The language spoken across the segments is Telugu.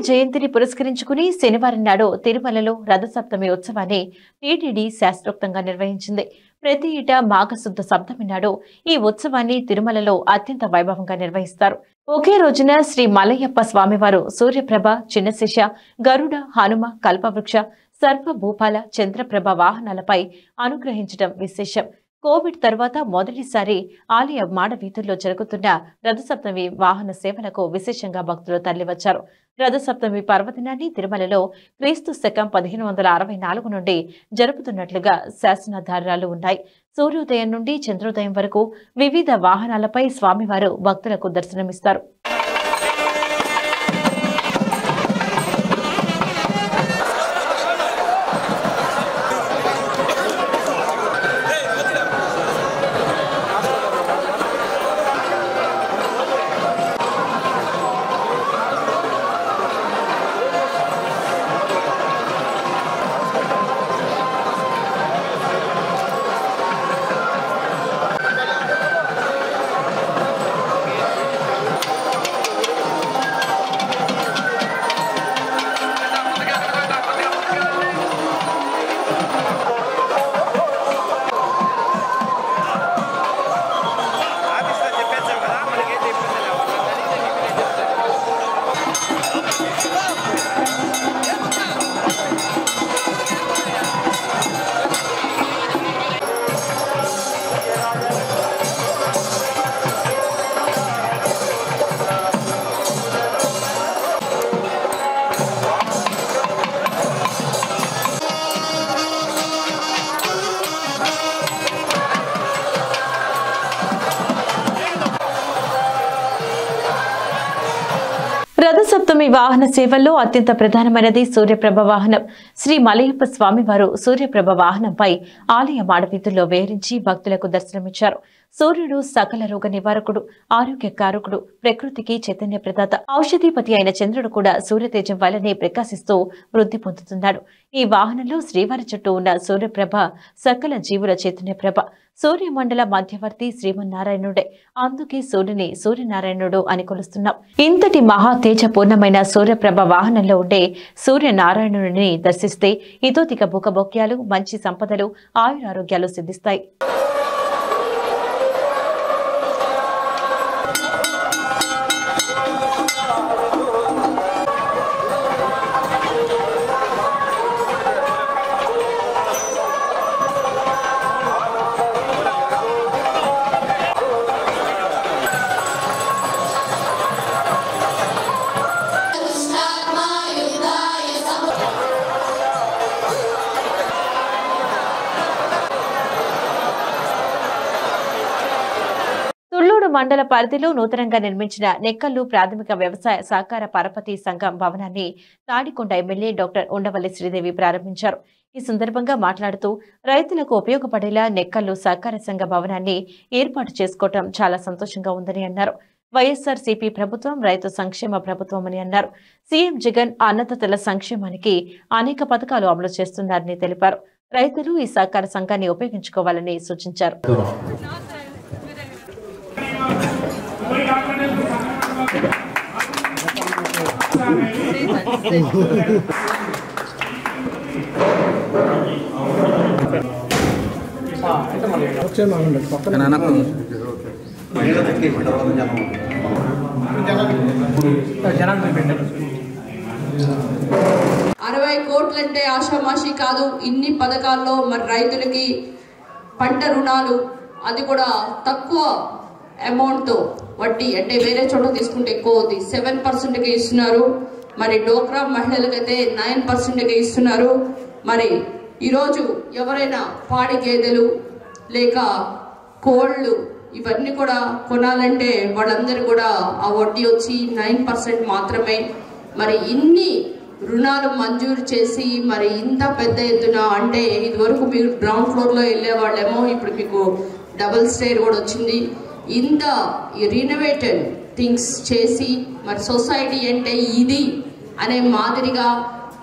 జయంతిని పురస్కరించుకుని శనివారం నాడు తిరుమలలో రథసప్తమి ఉత్సవాన్ని టీటీడీ శాస్త్రోక్తంగా నిర్వహించింది ప్రతి ఏటా మాఘశుద్ధ సప్తమి నాడు ఈ ఉత్సవాన్ని తిరుమలలో అత్యంత వైభవంగా నిర్వహిస్తారు ఒకే రోజున శ్రీ మలయప్ప స్వామివారు సూర్యప్రభ చిన్నశిష గరుడ హనుమ కల్పవృక్ష సర్వ భూపాల చంద్రప్రభ వాహనాలపై అనుగ్రహించడం విశేషం కోవిడ్ తర్వాత మొదటిసారి ఆలయ మాడ వీధుల్లో జరుగుతున్న రథసప్తమి వాహన సేవలకు విశేషంగా భక్తులు తరలివచ్చారు రథసప్తమి పర్వదినాన్ని తిరుమలలో క్రీస్తు శకం పదిహేను వందల అరవై నాలుగు నుండి జరుపుతున్నట్లుగా శాసనాధారాలు ఉన్నాయి సూర్యోదయం నుండి చంద్రోదయం వరకు వివిధ వాహనాలపై స్వామివారు భక్తులకు దర్శనమిస్తారు ఆఫీస్లో చెప్పేసావు కదా మనకేం చెప్పేసావు రథసప్తమి వాహన సేవల్లో అత్యంత ప్రధానమైనది సూర్యప్రభ వాహనం శ్రీ మలయప్ప స్వామివారు సూర్యప్రభ వాహనంపై ఆలయ మాడవీధుల్లో వేరించి భక్తులకు దర్శనమిచ్చారు సూర్యుడు సకల రోగ నివారకుడు ఆరోగ్య కారకుడు ప్రకృతికి చైతన్య ప్రదాత ఔషధిపతి అయిన చంద్రుడు కూడా సూర్యతేజం వల్లనే ప్రకాశిస్తూ వృద్ధి పొందుతున్నాడు ఈ వాహనంలో శ్రీవారి చుట్టూ ఉన్న సూర్యప్రభ సకల జీవుల చైతన్య ప్రభ సూర్యమండల మధ్యవర్తి శ్రీమన్నారాయణుడే అందుకే సూర్యుని సూర్యనారాయణుడు అని కొలుస్తున్నాం ఇంతటి మహా తేజపూర్ణమైన సూర్యప్రభ వాహనంలో ఉండే సూర్యనారాయణుడిని దర్శిస్తే ఇతోతిక భూకభోక్యాలు మంచి సంపదలు ఆయురారోగ్యాలు సిద్ధిస్తాయి తుళ్లూరు మండల పరిధిలో నూతనంగా నిర్మించిన నెక్కల్లు ప్రాథమిక వ్యవసాయ సహకార పరపతి సంఘం భవనాన్ని తాడికొండ ఎమ్మెల్యే డాక్టర్ ఉండవల్లి శ్రీదేవి ప్రారంభించారు ఈ సందర్భంగా మాట్లాడుతూ రైతులకు ఉపయోగపడేలా నెక్కల్లు సహకార సంఘ భవనాన్ని ఏర్పాటు చేసుకోవటం చాలా సంతోషంగా ఉందని అన్నారు వైఎస్ఆర్ సిపి ప్రభుత్వం రైతు సంక్షేమ ప్రభుత్వం అని అన్నారు సీఎం జగన్ అన్నదాతల సంక్షేమానికి అనేక పథకాలు అమలు చేస్తున్నారని తెలిపారు రైతులు ఈ సహకార సంఘాన్ని ఉపయోగించుకోవాలని సూచించారు అరవై కోట్లంటే ఆషామాషి కాదు ఇన్ని పథకాల్లో మరి రైతులకి పంట రుణాలు అది కూడా తక్కువ అమౌంట్తో వడ్డీ అంటే వేరే చోట తీసుకుంటే ఎక్కువ అవుతుంది సెవెన్ పర్సెంట్కి ఇస్తున్నారు మరి డోక్రా మహిళలకైతే నైన్ పర్సెంట్కి ఇస్తున్నారు మరి ఈరోజు ఎవరైనా పాడి గేదెలు లేక కోళ్ళు ఇవన్నీ కూడా కొనాలంటే వాళ్ళందరూ కూడా ఆ వడ్డీ వచ్చి నైన్ పర్సెంట్ మాత్రమే మరి ఇన్ని రుణాలు మంజూరు చేసి మరి ఇంత పెద్ద ఎత్తున అంటే ఇదివరకు మీరు గ్రౌండ్ ఫ్లోర్లో వెళ్ళే వాళ్ళేమో ఇప్పుడు మీకు డబుల్ స్టేర్ కూడా వచ్చింది ఇంత రీనోవేటెడ్ థింగ్స్ చేసి మరి సొసైటీ అంటే ఇది అనే మాదిరిగా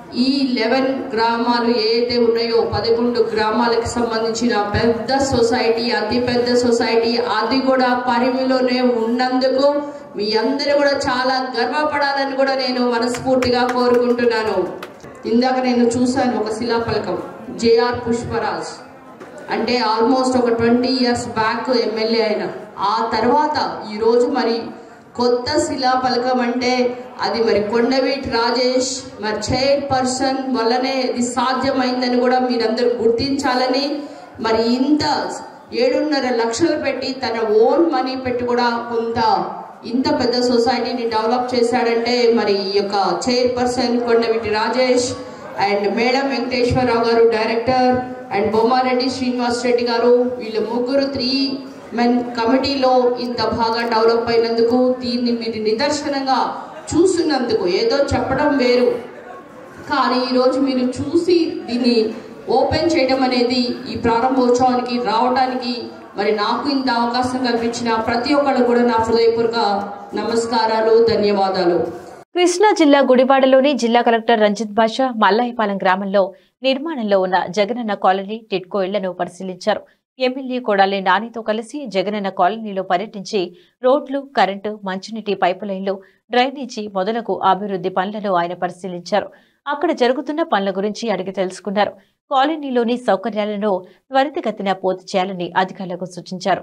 ఈ లెవెన్ గ్రామాలు ఏదైతే ఉన్నాయో పదకొండు గ్రామాలకు సంబంధించిన పెద్ద సొసైటీ అతి పెద్ద సొసైటీ అది కూడా పరిమిలోనే ఉన్నందుకు మీ అందరూ కూడా చాలా గర్వపడాలని కూడా నేను మనస్ఫూర్తిగా కోరుకుంటున్నాను ఇందాక నేను చూశాను ఒక శిలాఫలకం జేఆర్ పుష్పరాజ్ అంటే ఆల్మోస్ట్ ఒక ట్వంటీ ఇయర్స్ బ్యాక్ ఎమ్మెల్యే అయిన ఆ తర్వాత ఈరోజు మరి కొత్త శిలాఫలకం అంటే అది మరి కొండవీటి రాజేష్ మరి చైర్ పర్సన్ వల్లనే ఇది సాధ్యమైందని కూడా మీరందరూ గుర్తించాలని మరి ఇంత ఏడున్నర లక్షలు పెట్టి తన ఓన్ మనీ పెట్టి కూడా కొంత ఇంత పెద్ద సొసైటీని డెవలప్ చేశాడంటే మరి ఈ యొక్క chairperson Kondaveeti Rajesh and madam Venkateswararao garu director and Bommareddy Srinivas Reddy garu వీళ్ళు ముగ్గురు త్రీ మెన్ కమిటీలో ఇంత బాగా డెవలప్ అయినందుకు దీన్ని మీరు నిదర్శనంగా చూస్తున్నందుకు ఏదో చెప్పడం వేరు కానీ ఈరోజు మీరు చూసి దీన్ని ఓపెన్ చేయడం అనేది ఈ ప్రారంభోత్సవానికి రావడానికి మరి నాకు ఇంత అవకాశం కల్పించిన ప్రతి ఒక్కరు కూడా నా హృదయపూర్వక నమస్కారాలు ధన్యవాదాలు కృష్ణా జిల్లా గుడివాడలోని జిల్లా కలెక్టర్ రంజిత్ బాషా మల్లాయపాలెం గ్రామంలో నిర్మాణంలో ఉన్న జగనన్న కాలనీ టిట్కో ఇళ్లను పరిశీలించారు ఎమ్మెల్యే కొడాలి నానితో కలిసి జగనన్న కాలనీలో పర్యటించి రోడ్లు కరెంటు మంచినీటి పైపు లైన్లు డ్రైనేజీ మొదలగు అభివృద్ధి పనులను ఆయన పరిశీలించారు అక్కడ జరుగుతున్న పనుల గురించి అడిగి తెలుసుకున్నారు కాలనీలోని సౌకర్యాలను త్వరితగతిన పూర్తి చేయాలని అధికారులకు సూచించారు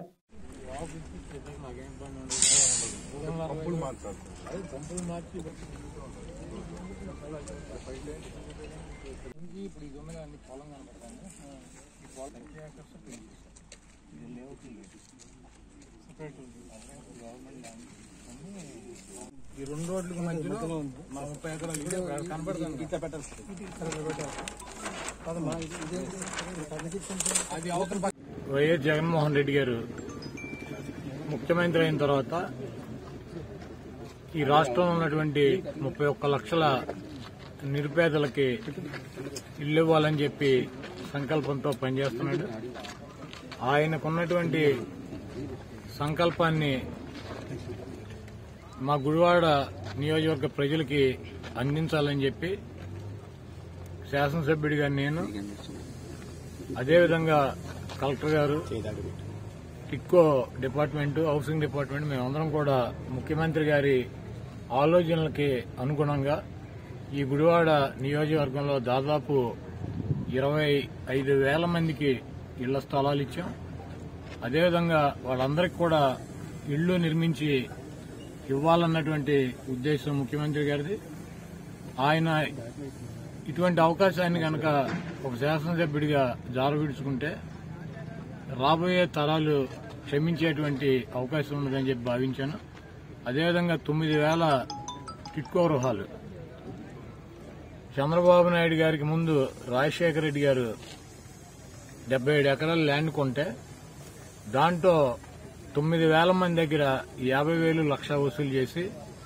ఈ రెండు రోడ్లకు మధ్యలో మా ముప్పై ఎకరాలు ఇదే కనపడుతుంది ఇట్లా పెట్టాలి అది అవతల పక్క- వైఎస్ జగన్మోహన్ రెడ్డి గారు ముఖ్యమంత్రి అయిన తర్వాత ఈ రాష్ట్రంలో ఉన్నటువంటి ముప్పై ఒక్క లక్షల నిరుపేదలకి ఇల్లు ఇవ్వాలని చెప్పి సంకల్పంతో పనిచేస్తున్నాడు ఆయనకున్నటువంటి సంకల్పాన్ని మా గుడివాడ నియోజకవర్గ ప్రజలకి అందించాలని చెప్పి శాసనసభ్యుడిగా నేను అదేవిధంగా కలెక్టర్ గారు టిక్కో డిపార్ట్మెంట్ హౌసింగ్ డిపార్ట్మెంట్ మేమందరం కూడా ముఖ్యమంత్రి గారి ఆలోచనలకి అనుగుణంగా ఈ గుడివాడ నియోజకవర్గంలో దాదాపు ఇరవై ఐదు వేల మందికి ఇళ్ల స్థలాలు ఇచ్చాం అదేవిధంగా వాళ్ళందరికీ కూడా ఇళ్లు నిర్మించి ఇవ్వాలన్నటువంటి ఉద్దేశం ముఖ్యమంత్రి గారిది ఆయన ఇటువంటి అవకాశాన్ని కనుక ఒక శాసనసభ్యుడిగా జారవిడుచుకుంటే రాబోయే తరాలు క్షమించేటువంటి అవకాశం ఉన్నదని చెప్పి భావించాను అదేవిధంగా తొమ్మిది వేల టిట్కో గృహాలు చంద్రబాబు నాయుడు గారికి ముందు రాజశేఖర రెడ్డి గారు డెబ్బై ఏడు ఎకరాల ల్యాండ్ కొంటే దాంట్లో తొమ్మిది వేల మంది దగ్గర యాభై వేలు లక్ష వసూలు చేసి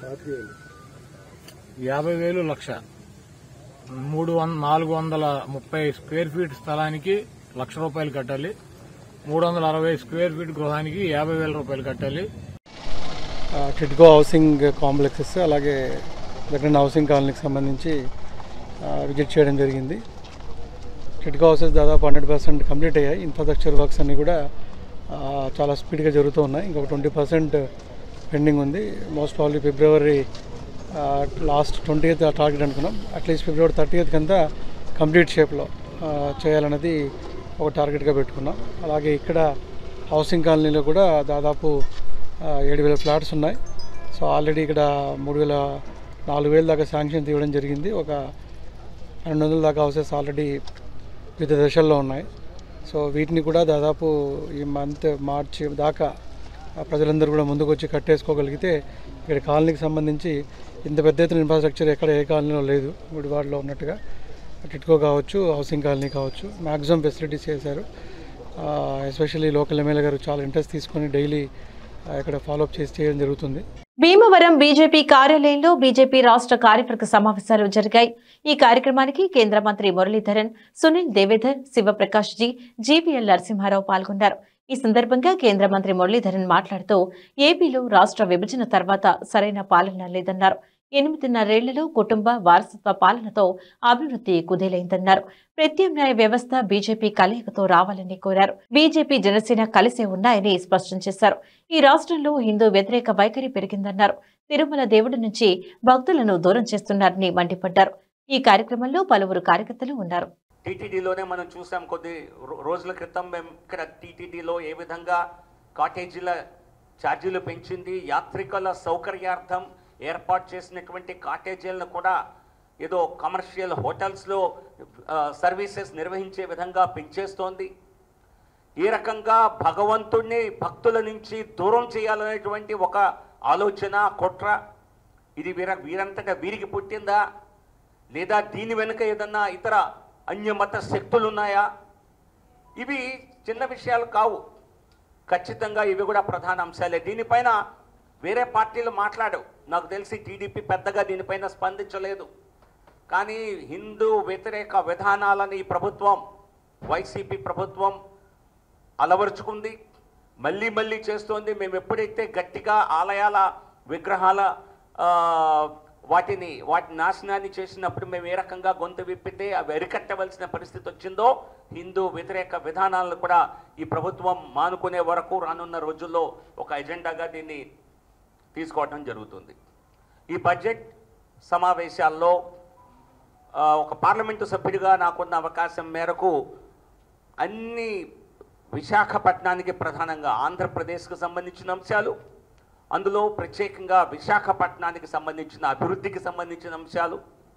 యాభై వేలు లక్ష మూడు వంద నాలుగు వందల ముప్పై స్క్వేర్ ఫీట్ స్థలానికి లక్ష రూపాయలు కట్టాలి మూడు వందల అరవై స్క్వేర్ ఫీట్ గృహానికి యాభై వేల రూపాయలు కట్టాలి ఆ, టిడ్కో హౌసింగ్ కాంప్లెక్సెస్ అలాగే జగన్ హౌసింగ్ కాలనీకి సంబంధించి ఆ, విజిట్ చేయడం జరిగింది టిడ్కో హౌసెస్ దాదాపు హండ్రెడ్ పర్సెంట్ కంప్లీట్ అయ్యాయి ఇన్ఫ్రాస్ట్రక్చర్ వర్క్స్ అన్నీ కూడా ఆ, చాలా స్పీడ్గా జరుగుతూ ఉన్నాయి ఇంకొక ట్వంటీ పర్సెంట్ పెండింగ్ ఉంది most probably February last twenty eighth target అనుకున్నాం అట్లీస్ట్ ఫిబ్రవరి థర్టీ ఎయిత్ కంతా కంప్లీట్ షేప్లో చేయాలన్నది ఒక టార్గెట్గా పెట్టుకున్నాం అలాగే ఇక్కడ హౌసింగ్ కాలనీలో కూడా దాదాపు ఏడు వేల ఫ్లాట్స్ ఉన్నాయి సో ఆల్రెడీ ఇక్కడ మూడు వేల నాలుగు వేల దాకా శాంక్షన్ తీయడం జరిగింది ఒక రెండు వందల దాకా హౌసెస్ ఆల్రెడీ వివిధ దశల్లో ఉన్నాయి సో వీటిని కూడా దాదాపు ఈ మంత్ మార్చి దాకా ఆ ప్రజలందరూ కూడా ముందుకు వచ్చి కట్టేసుకోగలిగితే ఇక్కడ కాలనీకి సంబంధించి ఇంత పెద్ద ఎత్తున ఇన్ఫ్రాస్ట్రక్చర్ ఎక్కడ ఏ కాలనీలో లేదు గుడివాడలో ఉన్నట్టుగా టిట్కో కావచ్చు హౌసింగ్ కాలనీ కావచ్చు మ్యాక్సిమం ఫెసిలిటీస్ చేశారు ఎస్పెషల్లీ లోకల్ ఎమ్మెల్యే గారు చాలా ఇంట్రెస్ట్ తీసుకొని డైలీ ఇక్కడ ఫాలోఅప్ చేసి చేయడం జరుగుతుంది భీమవరం బీజేపీ కార్యాలయంలో బీజేపీ రాష్ట్ర కార్యవర్గ సమావేశాలు జరిగాయి ఈ కార్యక్రమానికి కేంద్ర మంత్రి మురళీధరన్ సునీల్ దేవేధర్ శివప్రకాష్ జీ జీవీఎల్ నరసింహారావు పాల్గొన్నారు ఈ సందర్భంగా కేంద్ర మంత్రి మురళీధరన్ మాట్లాడుతూ ఏపీలో రాష్ట్ర విభజన తర్వాత సరైన పాలన లేదన్నారు ఎనిమిదిన్నరేళ్లలో కుటుంబ వారసత్వ పాలనతో అభివృద్ధి కుదేలైందన్నారు ప్రత్యామ్నాయ వ్యవస్థ బీజేపీ కలయికతో రావాలని కోరారు బీజేపీ జనసేన కలిసే ఉన్నాయని స్పష్టం చేశారు ఈ రాష్ట్రంలో హిందూ వ్యతిరేక వైఖరి పెరిగిందన్నారు తిరుమల దేవుడి నుంచి భక్తులను దూరం చేస్తున్నారని మండిపడ్డారు ఈ కార్యక్రమంలో పలువురు కార్యకర్తలు ఉన్నారు టీటీడీలోనే మనం చూసాం కొద్ది రో- రోజుల క్రితం మేము ఇక్కడ టీటీడీలో ఏ విధంగా కాటేజీల ఛార్జీలు పెంచింది యాత్రికుల సౌకర్యార్థం ఏర్పాటు చేసినటువంటి కాటేజీలను కూడా ఏదో కమర్షియల్ హోటల్స్లో ఆ, సర్వీసెస్ నిర్వహించే విధంగా పెంచేస్తోంది ఈ రకంగా భగవంతుణ్ణి భక్తుల నుంచి దూరం చేయాలనేటువంటి ఒక ఆలోచన కుట్ర ఇది వీర వీరంతటా వీరికి పుట్టిందా లేదా దీని వెనుక ఏదన్నా ఇతర అన్యమత శక్తులు ఉన్నాయా ఇవి చిన్న విషయాలు కావు ఖచ్చితంగా ఇవి కూడా ప్రధాన అంశాలే దీనిపైన వేరే పార్టీలు మాట్లాడవు నాకు తెలిసి టీడీపీ పెద్దగా దీనిపైన స్పందించలేదు కానీ హిందూ వ్యతిరేక విధానాలని ఈ ప్రభుత్వం వైసీపీ ప్రభుత్వం అలవరుచుకుంది మళ్ళీ మళ్ళీ చేస్తోంది మేము ఎప్పుడైతే గట్టిగా ఆలయాల విగ్రహాల ఆ, వాటిని వాటి నాశనాన్ని చేసినప్పుడు మేము ఏ రకంగా గొంతు విప్పితే అవి అరికట్టవలసిన పరిస్థితి వచ్చిందో హిందూ వ్యతిరేక విధానాలను కూడా ఈ ప్రభుత్వం మానుకునే వరకు రానున్న రోజుల్లో ఒక ఎజెండాగా దీన్ని తీసుకోవడం జరుగుతుంది ఈ బడ్జెట్ సమావేశాల్లో ఆ, ఒక పార్లమెంటు సభ్యుడిగా నాకున్న అవకాశం మేరకు అన్ని విశాఖపట్నానికి ప్రధానంగా ఆంధ్రప్రదేశ్కు సంబంధించిన అంశాలు అందులో ప్రత్యేకంగా విశాఖపట్నానికి సంబంధించిన అభివృద్ధికి సంబంధించిన అంశాలు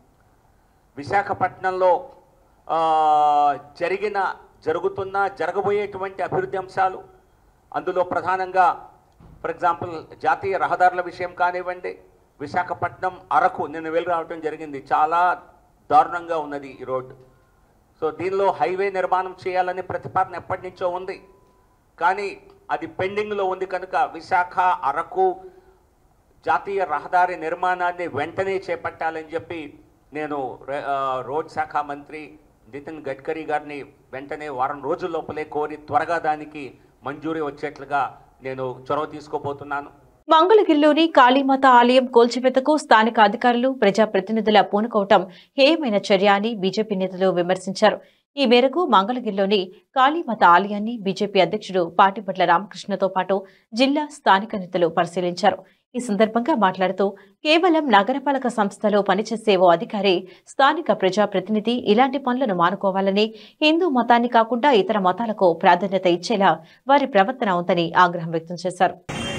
విశాఖపట్నంలో ఆ, జరిగిన జరుగుతున్న జరగబోయేటువంటి అభివృద్ధి అంశాలు అందులో ప్రధానంగా ఫర్ ఎగ్జాంపుల్ జాతీయ రహదారుల విషయం కానివ్వండి విశాఖపట్నం అరకు నిన్న వెళ్ళి రావడం జరిగింది చాలా దారుణంగా ఉన్నది ఈ రోడ్డు సో దీనిలో హైవే నిర్మాణం చేయాలనే ప్రతిపాదన ఎప్పటి నుంచో ఉంది కానీ అది పెండింగ్లో ఉంది కనుక విశాఖ అరకు జాతీయ రహదారి నిర్మాణాన్ని వెంటనే చేపట్టాలని చెప్పి నేను రే- ఆ, రోడ్ శాఖ మంత్రి నితిన్ గడ్కరీ గారిని వెంటనే వారం రోజుల లోపలే కోరి త్వరగా దానికి మంజూరీ వచ్చేట్లుగా నేను చొరవ తీసుకోబోతున్నాను మంగళగిరిలోని కాళీమాత ఆలయం కూల్చివేతకు స్థానిక అధికారులు ప్రజాప్రతినిధుల పూనుకోవటం హేయమైన చర్య అని బీజేపీ నేతలు విమర్శించారు ఈ మేరకు మంగళగిరిలోని కాళీమాత ఆలయాన్ని బీజేపీ అధ్యక్షుడు పాటిపట్ల రామకృష్ణతో పాటు జిల్లా స్థానిక నేతలు పరిశీలించారు ఈ సందర్భంగా మాట్లాడుతూ కేవలం నగరపాలక సంస్థలో పనిచేసే ఓ అధికారి స్థానిక ప్రజాప్రతినిధి ఇలాంటి పనులను మానుకోవాలని హిందూ మతాన్ని కాకుండా ఇతర మతాలకు ప్రాధాన్యత ఇచ్చేలా వారి ప్రవర్తన ఉందని ఆగ్రహం వ్యక్తం చేశారు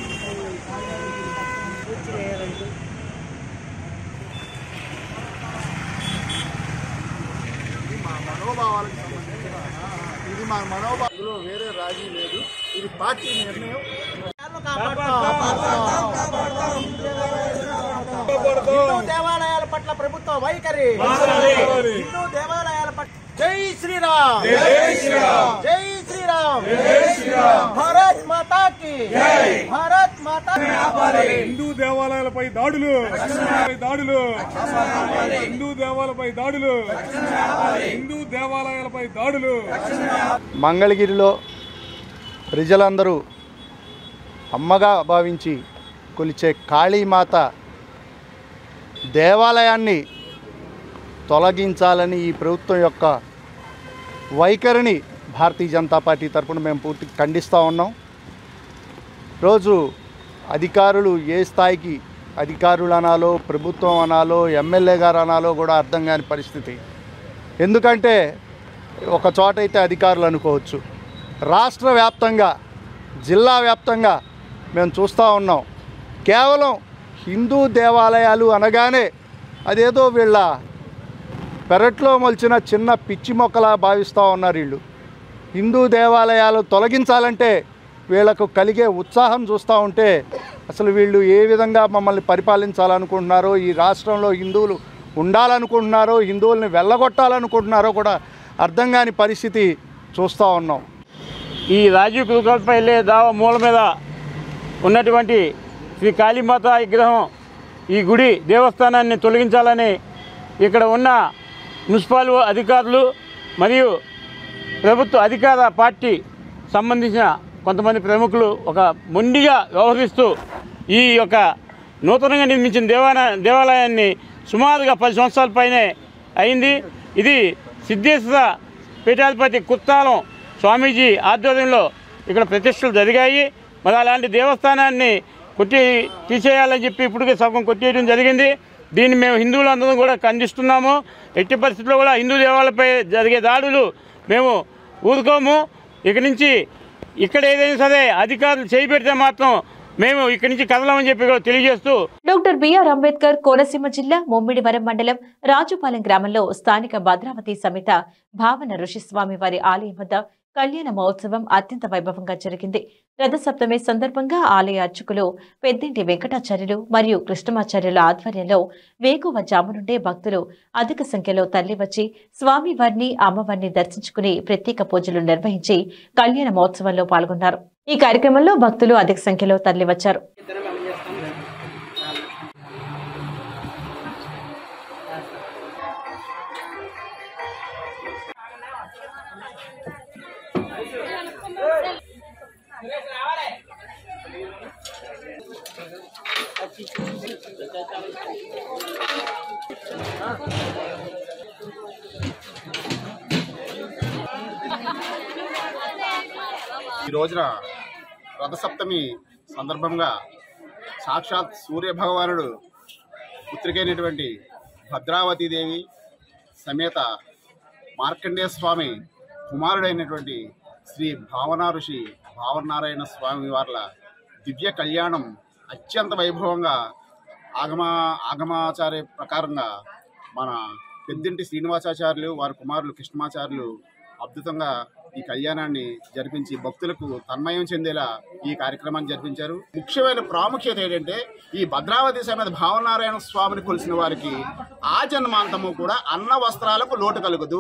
మనోభావాలకు సంబంధించిన ఇది మా మనోభావంలో వేరే రాజీ లేదు ఇది పార్టీ నిర్ణయం హిందూ దేవాలయాల పట్ల ప్రభుత్వ వైఖరి హిందూ దేవాలయాల పట్ల జై శ్రీరామ్ జై శ్రీరామ్ జై శ్రీరామ్ జై శ్రీరామ్ భారత్ మాతా కి భారత్ మాతా హిందూ దేవాలయాలపై దాడులు దాడులు హిందూ దేవాలయాలపై దాడులు హిందూ దేవాలయాలపై దాడులు మంగళగిరిలో ప్రజలందరూ అమ్మగా భావించి కొలిచే కాళీమాత దేవాలయాన్ని తొలగించాలని ఈ ప్రభుత్వం యొక్క వైఖరిని భారతీయ జనతా పార్టీ తరపున మేము పూర్తి ఖండిస్తూ ఉన్నాం రోజు అధికారులు ఏ స్థాయికి అధికారులు అనాలో ప్రభుత్వం అనాలో ఎమ్మెల్యే గారు అనాలో కూడా అర్థం కాని పరిస్థితి ఎందుకంటే ఒక చోట అయితే అధికారులు అనుకోవచ్చు రాష్ట్ర వ్యాప్తంగా జిల్లా వ్యాప్తంగా మేము చూస్తూ ఉన్నాం కేవలం హిందూ దేవాలయాలు అనగానే అదేదో వీళ్ళ పెరట్లో మొలిచిన చిన్న పిచ్చి మొక్కలా భావిస్తూ ఉన్నారు వీళ్ళు హిందూ దేవాలయాలు తొలగించాలంటే వీళ్ళకు కలిగే ఉత్సాహం చూస్తూ ఉంటే అసలు వీళ్ళు ఏ విధంగా మమ్మల్ని పరిపాలించాలనుకుంటున్నారో ఈ రాష్ట్రంలో హిందువులు ఉండాలనుకుంటున్నారో హిందువుల్ని వెళ్ళగొట్టాలనుకుంటున్నారో కూడా అర్థం కాని పరిస్థితి చూస్తూ ఉన్నాం ఈ రాజీవ్ కులకల్ప వెళ్ళే దావ మూల మీద ఉన్నటువంటి శ్రీ కాళీమాత విగ్రహం ఈ గుడి దేవస్థానాన్ని తొలగించాలని ఇక్కడ ఉన్న మున్సిపల్ అధికారులు మరియు ప్రభుత్వ అధికార పార్టీ సంబంధించిన కొంతమంది ప్రముఖులు ఒక మొండిగా వ్యవహరిస్తూ ఈ యొక్క నూతనంగా నిర్మించిన దేవాలయ దేవాలయాన్ని సుమారుగా పది సంవత్సరాల పైనే అయింది ఇది సిద్ధేశ్వర పీఠాధిపతి కుత్తాలం స్వామీజీ ఆధ్వర్యంలో ఇక్కడ ప్రతిష్టలు జరిగాయి మరి అలాంటి దేవస్థానాన్ని కొట్టి తీసేయాలని చెప్పి ఇప్పటికే సగం కొట్టేయడం జరిగింది దీన్ని మేము హిందువులు అందరం కూడా ఖండిస్తున్నాము ఎట్టి పరిస్థితుల్లో కూడా హిందూ దేవాలయపై జరిగే దాడులు మేము ఊరుకోము ఇక నుంచి ఇక్కడ ఏదైనా సరే అధికారులు చేయి పెడితే మాత్రం మేము ఇక్కడి నుంచి కదలమని చెప్పి కూడా తెలియజేస్తూ డాక్టర్ బిఆర్ అంబేద్కర్ కోనసీమ జిల్లా ముమ్మిడివరం మండలం రాజుపాలెం గ్రామంలో స్థానిక భద్రావతి సమేత భావన ఋషిస్వామి వారి ఆలయం వద్ద కళ్యాణ మహోత్సవం అత్యంత వైభవంగా జరిగింది రథసప్తమి సందర్భంగా ఆలయ అర్చకులు పెద్దింటి వెంకటాచార్యులు మరియు కృష్ణమాచార్యుల ఆధ్వర్యంలో వేకువ జాము నుండే భక్తులు అధిక సంఖ్యలో తరలివచ్చి స్వామివారిని అమ్మవారిని దర్శించుకుని ప్రత్యేక పూజలు నిర్వహించి కళ్యాణ మహోత్సవంలో పాల్గొన్నారు ఈ కార్యక్రమంలో భక్తులు అధిక సంఖ్యలో తరలివచ్చారు ఈ రోజున రథసప్తమి సందర్భంగా సాక్షాత్ సూర్య భగవానుడు పుత్రికైనటువంటి భద్రావతీదేవి సమేత మార్కండేయ స్వామి కుమారుడైనటువంటి శ్రీ భావనా ఋషి భావనారాయణ స్వామి వార్ల దివ్య కళ్యాణం అత్యంత వైభవంగా ఆగమ ఆగమాచార్య ప్రకారంగా మన పెద్దింటి శ్రీనివాసాచార్యులు వారి కుమారులు కృష్ణమాచార్యులు అద్భుతంగా ఈ కళ్యాణాన్ని జరిపించి భక్తులకు తన్మయం చెందేలా ఈ కార్యక్రమాన్ని జరిపించారు ముఖ్యమైన ప్రాముఖ్యత ఏంటంటే ఈ భద్రావతి సమేత భావనారాయణ స్వామిని కొలిసిన వారికి ఆ జన్మాంతము కూడా అన్న వస్త్రాలకు లోటు కలుగదు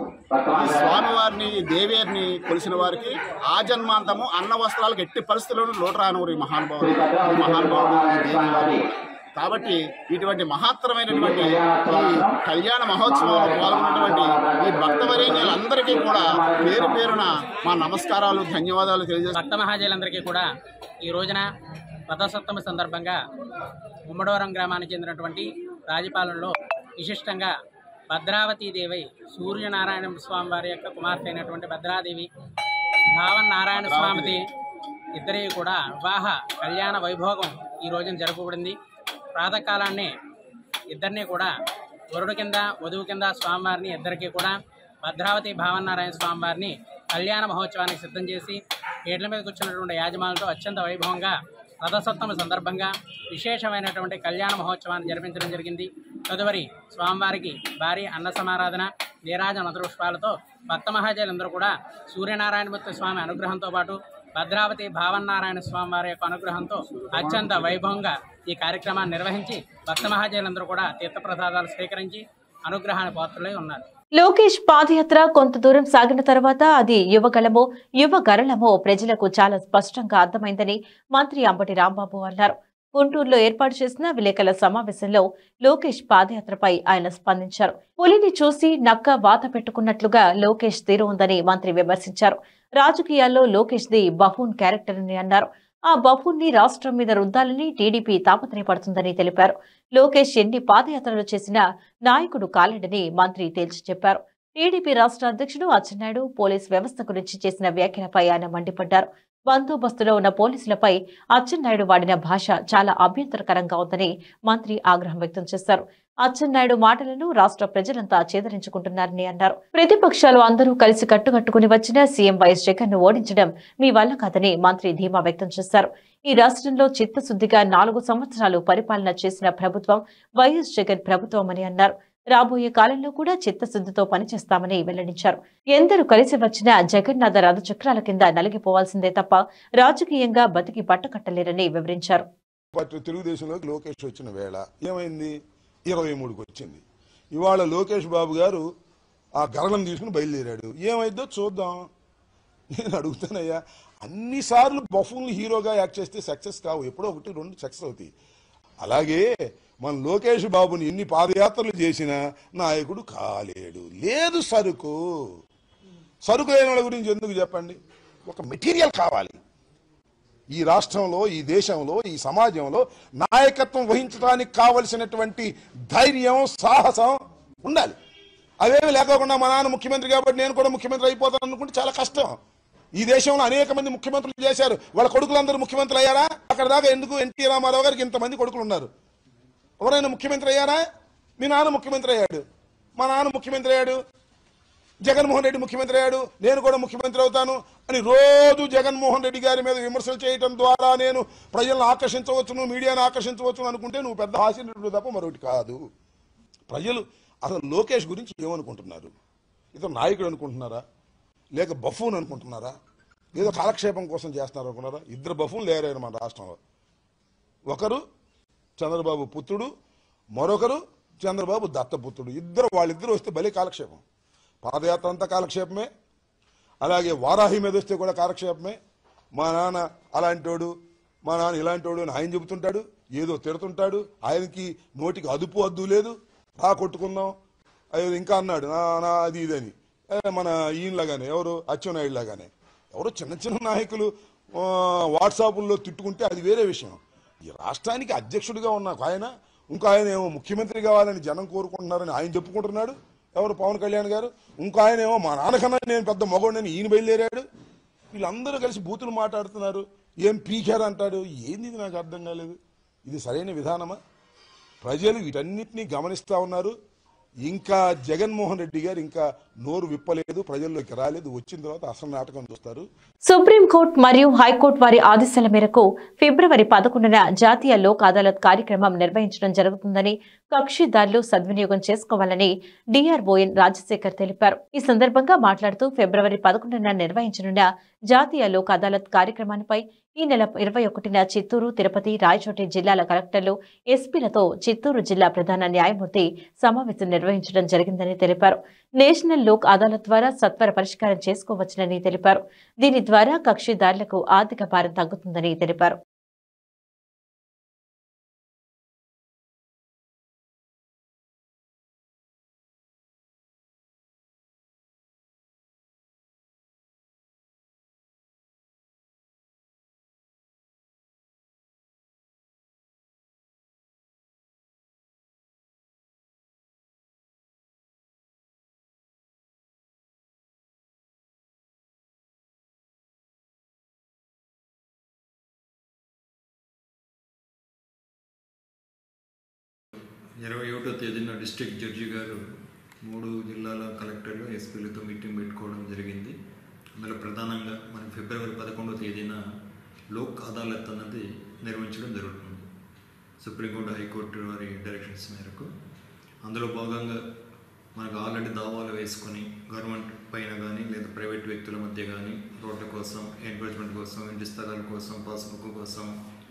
ఈ స్వామివారిని ఈ దేవేరిని కొలిసిన వారికి ఆ జన్మాంతము అన్న వస్త్రాలకు ఎట్టి పరిస్థితుల్లోనూ లోటు రానివారు ఈ మహానుభావుడు ఈ మహానుభావుడు ఈ దేవి వారు కాబట్టి ఇటువంటి మహత్తరమైనటువంటి ఈ కళ్యాణ మహోత్సవంలో పాల్గొన్నటువంటి ఈ భక్తవరేణ్యులందరికీ కూడా పేరు పేరున మా నమస్కారాలు ధన్యవాదాలు తెలియజేస్తాను భక్త మహాజయులందరికీ కూడా ఈ రోజున రథసప్తమి సందర్భంగా ఉమ్మడవరం గ్రామానికి చెందినటువంటి రాజపాలెంలో విశిష్టంగా భద్రావతీ దేవి సూర్యనారాయణ స్వామి వారి యొక్క కుమార్తె అయినటువంటి భద్రాదేవి భావన్ నారాయణ స్వామిది ఇద్దరి కూడా వివాహ కళ్యాణ వైభోగం ఈ రోజున జరపబడింది ప్రాతకాలాన్ని ఇద్దరిని కూడా వరుడు కింద వధువు కింద స్వామివారిని ఇద్దరికి కూడా భద్రావతి భావనారాయణ స్వామివారిని కళ్యాణ మహోత్సవానికి సిద్ధం చేసి పీటల మీద కూర్చున్నటువంటి యాజమానులతో అత్యంత వైభవంగా రథసప్తమి సందర్భంగా విశేషమైనటువంటి కళ్యాణ మహోత్సవాన్ని జరిపించడం జరిగింది తదుపరి స్వామివారికి భారీ అన్న సమారాధన నీరాజన పుష్పాలతో భక్త మహాజయులందరూ కూడా సూర్యనారాయణమూర్తి స్వామి అనుగ్రహంతో పాటు భద్రావతి భావన్నారాయణ స్వామి వారి యొక్క అనుగ్రహంతో అత్యంత వైభవంగా ఈ కార్యక్రమాన్ని నిర్వహించి భక్త మహాజయులందరూ కూడా తీర్థప్రసాదాలు స్వీకరించి అనుగ్రహానికి పాత్రులై ఉన్నారు లోకేష్ పాదయాత్ర కొంత దూరం సాగిన తర్వాత అది యువగలమో యువ గరళమో ప్రజలకు చాలా స్పష్టంగా అర్థమైందని మంత్రి అంబటి రాంబాబు అన్నారు గుంటూరులో ఏర్పాటు చేసిన విలేకరుల సమావేశంలో లోకేష్ పాదయాత్రపై ఆయన స్పందించారు పులిని చూసి నక్క వాత పెట్టుకున్నట్లుగా లోకేష్ తీరు ఉందని మంత్రి విమర్శించారు రాజకీయాల్లో లోకేష్ ది బఫూన్ క్యారెక్టర్ అని అన్నారు ఆ బఫూన్ ని రాష్ట్రం మీద రుద్దాలని టీడీపీ తాపత్రయపడుతుందని తెలిపారు లోకేష్ ఎన్ని పాదయాత్రలు చేసినా నాయకుడు కాలేడని మంత్రి తేల్చి చెప్పారు టీడీపీ రాష్ట్ర అధ్యక్షుడు అచ్చెన్నాయుడు పోలీస్ వ్యవస్థ గురించి చేసిన వ్యాఖ్యలపై ఆయన మండిపడ్డారు బందోబస్తులో ఉన్న పోలీసులపై అచ్చెన్నాయుడు వాడిన భాష చాలా అభ్యంతరకరంగా ఉందని మంత్రి ఆగ్రహం వ్యక్తం చేశారు అచ్చెన్నాయుడు మాటలను రాష్ట్ర ప్రజలంతా చేదరించుకుంటున్నారని అన్నారు ప్రతిపక్షాలు అందరూ కలిసి కట్టుకట్టుకుని వచ్చిన సీఎం వైఎస్ జగన్ ను ఓడించడం మీ వల్ల కాదని మంత్రి ధీమా వ్యక్తం చేశారు ఈ రాష్ట్రంలో చిత్తశుద్దిగా నాలుగు సంవత్సరాలు పరిపాలన చేసిన ప్రభుత్వం వైఎస్ జగన్ ప్రభుత్వం అని అన్నారు రాబోయే కాలంలో కూడా చిత్తశుద్దితో పనిచేస్తామని వెల్లడించారు ఎందరూ కలిసి వచ్చినా జగన్నాథ రథచక్రాల కింద నలిగిపోవాల్సిందే తప్ప రాజకీయంగా బతికి పట్టకట్టలేరని వివరించారు పార్టీ తెలుగుదేశంలోకి లోకేష్ వచ్చిన వేళ ఏమైంది ఇరవై మూడుకి వచ్చింది ఇవాళ లోకేష్ బాబు గారు ఆ గరళం తీసుకుని బయలుదేరాడు ఏమైందో చూద్దాం నేను అడుగుతానయ్యా అన్నిసార్లు బఫూన్లు హీరోగా యాక్ట్ చేస్తే సక్సెస్ కావు ఎప్పుడో ఒకటి రెండు సక్సెస్ అవుతాయి అలాగే మన లోకేష్ బాబుని ఎన్ని పాదయాత్రలు చేసినా నాయకుడు కాలేడు లేదు సరుకు సరుకు లేని వాళ్ళ గురించి ఎందుకు చెప్పండి ఒక మెటీరియల్ కావాలి ఈ రాష్ట్రంలో ఈ దేశంలో ఈ సమాజంలో నాయకత్వం వహించడానికి కావలసినటువంటి ధైర్యం సాహసం ఉండాలి అవేమి లేకోకుండా మా నాన్న ముఖ్యమంత్రి కాబట్టి నేను కూడా ముఖ్యమంత్రి అయిపోతాను అనుకుంటే చాలా కష్టం ఈ దేశంలో అనేక మంది ముఖ్యమంత్రులు చేశారు వాళ్ళ కొడుకులందరూ ముఖ్యమంత్రి అయ్యారా అక్కడ దాకా ఎందుకు ఎన్టీ రామారావు గారికి ఇంతమంది కొడుకులు ఉన్నారు ఎవరైనా ముఖ్యమంత్రి అయ్యారా మీ నాన్న ముఖ్యమంత్రి అయ్యాడు మా నాన్న ముఖ్యమంత్రి అయ్యాడు జగన్మోహన్ రెడ్డి ముఖ్యమంత్రి అయ్యాడు నేను కూడా ముఖ్యమంత్రి అవుతాను అని రోజు జగన్మోహన్ రెడ్డి గారి మీద విమర్శలు చేయటం ద్వారా నేను ప్రజలను ఆకర్షించవచ్చును మీడియాను ఆకర్షించవచ్చును అనుకుంటే నువ్వు పెద్ద హాస్యనటుడు తప్ప మరొకటి కాదు ప్రజలు అసలు లోకేష్ గురించి ఏమనుకుంటున్నారు ఇతను నాయకుడు అనుకుంటున్నారా లేక బఫూన్ అనుకుంటున్నారా ఏదో కాలక్షేపం కోసం చేస్తున్నారు అనుకున్నారా ఇద్దరు బఫూన్ లేరారు మన రాష్ట్రంలో ఒకరు చంద్రబాబు పుత్రుడు మరొకరు చంద్రబాబు దత్తపుత్రుడు ఇద్దరు వాళ్ళిద్దరు వస్తే భలే కాలక్షేపం పాదయాత్ర అంతా కాలక్షేపమే అలాగే వారాహి మీద వస్తే కూడా కాలక్షేపమే మా నాన్న అలాంటోడు మా నాన్న ఇలాంటోడు అని ఆయన చెబుతుంటాడు ఏదో తిడుతుంటాడు ఆయనకి నోటికి అదుపు అద్దు లేదు రా కొట్టుకుందాం అయ్యో ఇంకా అన్నాడు నా నా అది ఇదని ఏ, మన ఈయనలాగానే ఎవరు అచ్చెన్నాయుడు లాగానే ఎవరో చిన్న చిన్న నాయకులు ఆ, వాట్సాపుల్లో తిట్టుకుంటే అది వేరే విషయం ఈ రాష్ట్రానికి అధ్యక్షుడిగా ఉన్న ఒక ఆయన ఇంకో ఆయన ఏమో ముఖ్యమంత్రి కావాలని జనం కోరుకుంటున్నారని ఆయన చెప్పుకుంటున్నాడు ఎవరు పవన్ కళ్యాణ్ గారు ఇంకో ఆయన ఏమో మా నాన్నకన్నా నేను పెద్ద మగోడని ఈయన బయలుదేరాడు వీళ్ళందరూ కలిసి బూతులు మాట్లాడుతున్నారు ఏం పీకారు అంటాడు ఏంది ఇది నాకు అర్థం కాలేదు ఇది సరైన విధానమా ప్రజలు వీటన్నిటినీ గమనిస్తా ఉన్నారు ఇంకా జగన్మోహన్ రెడ్డి గారు ఇంకా నోరు విప్పలేదు ప్రజల్లోకి రాలేదు వచ్చిన తర్వాత అసలు నాటకం చూస్తారు సుప్రీంకోర్టు మరియు హైకోర్టు వారి ఆదేశాల మేరకు ఫిబ్రవరి పదకొండున జాతీయ లోక్ అదాలత్ కార్యక్రమం నిర్వహించడం జరుగుతుందని కక్షిదారులు సద్వినియోగం చేసుకోవాలని డిఆర్ఓఎన్ రాజశేఖర్ తెలిపారు ఈ సందర్భంగా మాట్లాడుతూ ఫిబ్రవరి పదకొండున నిర్వహించనున్న జాతీయ లోక్ అదాలత్ కార్యక్రమానిపై ఈ నెల ఇరవై ఒకటిన చిత్తూరు తిరుపతి రాయచోటి జిల్లాల కలెక్టర్లు ఎస్పీలతో చిత్తూరు జిల్లా ప్రధాన న్యాయమూర్తి సమావేశం నిర్వహించడం జరిగిందని తెలిపారు నేషనల్ లోక్ అదాలత్ ద్వారా సత్వర పరిష్కారం చేసుకోవచ్చునని తెలిపారు దీని ద్వారా కక్షిదారులకు ఆర్థిక భారం తగ్గుతుందని తెలిపారు ఇరవై ఒకటో తేదీన డిస్ట్రిక్ట్ జడ్జి గారు మూడు జిల్లాల కలెక్టర్లు ఎస్పీలతో మీటింగ్ పెట్టుకోవడం జరిగింది అందులో ప్రధానంగా మనకి ఫిబ్రవరి పదకొండో తేదీన లోక్ అదాలత్ అన్నది నిర్వహించడం జరుగుతుంది సుప్రీంకోర్టు హైకోర్టు వారి డైరెక్షన్స్ మేరకు అందులో భాగంగా మనకు ఆల్రెడీ దావాలు వేసుకొని గవర్నమెంట్ పైన కానీ లేదా ప్రైవేట్ వ్యక్తుల మధ్య కానీ రోడ్ల కోసం ఎన్క్రోచ్మెంట్ కోసం ఇంటి స్థలాల కోసం పాస్బుక్ కోసం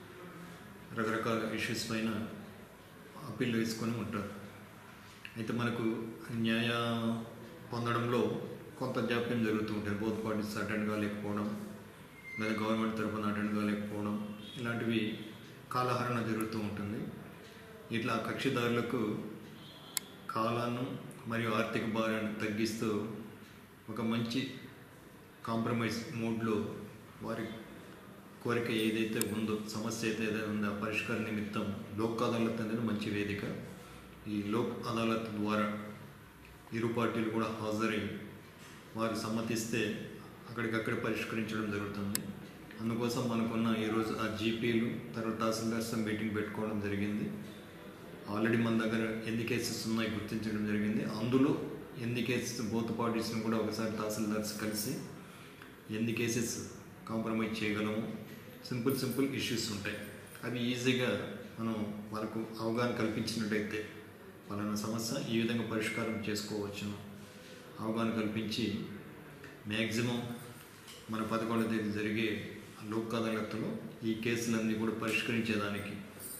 రకరకాల ఇష్యూస్ పైన అప్పీల్ వేసుకొని ఉంటారు అయితే మనకు న్యాయ పొందడంలో కొంత జాప్యం జరుగుతూ ఉంటుంది బోత్ పార్టీస్ అటెండ్ కాలేకపోవడం లేదా గవర్నమెంట్ తరఫున అటెండ్ కాలేకపోవడం ఇలాంటివి కాలహరణ జరుగుతూ ఉంటుంది ఇట్లా కక్షిదారులకు కాలాన్ని మరియు ఆర్థిక భారాన్ని తగ్గిస్తూ ఒక మంచి కాంప్రమైజ్ మోడ్లో వారి కోరిక ఏదైతే ఉందో సమస్య అయితే ఏదైతే ఉందో ఆ పరిష్కార నిమిత్తం లోక్ అదాలత్ అనేది మంచి వేదిక ఈ లోక్ అదాలత్ ద్వారా ఇరు పార్టీలు కూడా హాజరై వారు సమ్మతిస్తే అక్కడికక్కడ పరిష్కరించడం జరుగుతుంది అందుకోసం మనకున్న ఈరోజు ఆ జీపీలు తర్వాత తహసీల్దార్స్ మీటింగ్ పెట్టుకోవడం జరిగింది ఆల్రెడీ మన దగ్గర ఎన్ని కేసెస్ ఉన్నాయి గుర్తించడం జరిగింది అందులో ఎన్ని కేసెస్ బోత్ పార్టీస్ని కూడా ఒకసారి తహసీల్దార్స్ కలిసి ఎన్ని కేసెస్ కాంప్రమైజ్ చేయగలము సింపుల్ సింపుల్ ఇష్యూస్ ఉంటాయి అవి ఈజీగా మనం వాళ్ళకు అవగాహన కల్పించినట్టయితే పలానా సమస్య ఈ విధంగా పరిష్కారం చేసుకోవచ్చును అవగాహన కల్పించి మ్యాక్సిమం మన పదకొండవ తేదీ జరిగే లోక్ అదాలత్లో ఈ కేసులన్నీ కూడా పరిష్కరించేదానికి